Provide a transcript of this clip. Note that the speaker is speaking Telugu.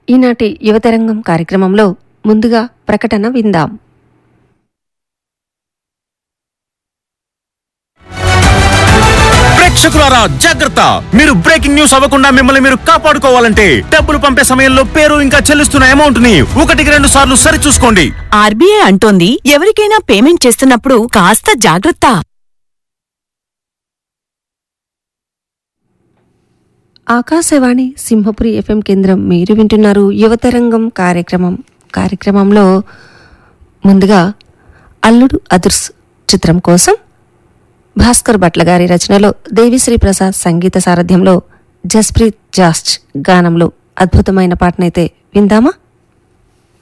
ఈనాటి యువతరంగం కార్యక్రమంలో ముందుగా ప్రకటన విందాం ప్రేక్షకులారా జాగ్రత్త మీరు బ్రేకింగ్ న్యూస్ అవ్వకుండా మిమ్మల్ని మీరు కాపాడుకోవాలంటే డబ్బులు పంపే సమయంలో పేరు ఇంకా చెల్లిస్తున్న అమౌంట్ ని ఒకటికి రెండు సార్లు సరి చూసుకోండి ఆర్బీఐ అంటోంది ఎవరికైనా పేమెంట్ చేస్తున్నప్పుడు కాస్త జాగ్రత్త ఆకాశవాణి సింహపురి ఎఫ్ఎం కేంద్రం మీరు వింటున్నారు యువతరంగం కార్యక్రమం కార్యక్రమంలో ముందుగా అల్లుడు అదుర్స్ చిత్రం కోసం భాస్కర్ భట్ల గారి రచనలో దేవిశ్రీ ప్రసాద్ సంగీత సారథ్యంలో జస్ప్రీత్ జాస్ట్ గానంలో అద్భుతమైన పాటనైతే విందామా